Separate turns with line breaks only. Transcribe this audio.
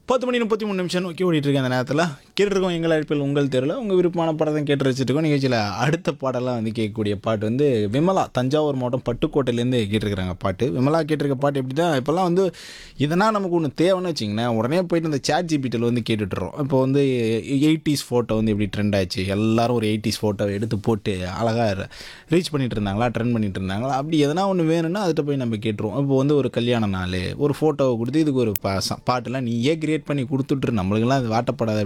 பத்து மணி முப்பத்தி மூணு நிமிஷம் நோக்கி ஓடிட்டு இருக்கேன் அந்த நேரத்தில் கேட்டிருக்கோம் எங்கள் அழைப்பில் உங்கள் தெருவில் உங்கள் விருப்பமான படத்தை கேட்டு வச்சுருக்கோம் நிகழ்ச்சியில் அடுத்த பாடலாம் வந்து கேட்கக்கூடிய பாட்டு வந்து விமலா தஞ்சாவூர் மாவட்டம் பட்டுக்கோட்டையிலேருந்து கேட்டிருக்கிறாங்க பாட்டு விமலா கேட்டிருக்க பாட்டு எப்படி தான் இப்போல்லாம் வந்து இதனால் நமக்கு ஒன்று தேவைன்னு வச்சிங்களேன் உடனே போயிட்டு அந்த சேட் ஜிபிட்டியில் வந்து கேட்டுட்றோம் இப்போ வந்து எயிட்டிஸ் ஃபோட்டோ வந்து எப்படி ட்ரெண்ட் ஆச்சு எல்லாரும் ஒரு எயிட்டிஸ் ஃபோட்டோவை எடுத்து போட்டு அழகாக ரீச் பண்ணிட்டு இருந்தாங்களா ட்ரெண்ட் பண்ணிட்டு இருந்தாங்களா அப்படி எதனா ஒன்று வேணும்னா அதுகிட்ட போய் நம்ம கேட்டுருவோம் இப்போ வந்து ஒரு கல்யாண நாள் ஒரு ஃபோட்டோவை கொடுத்து இதுக்கு ஒரு பா ச- பாட்டெல்லாம் நீயே கிரியேட் பண்ணி கொடுத்துட்ரு நம்மளுக்கெல்லாம் அது வாட்டப்படாத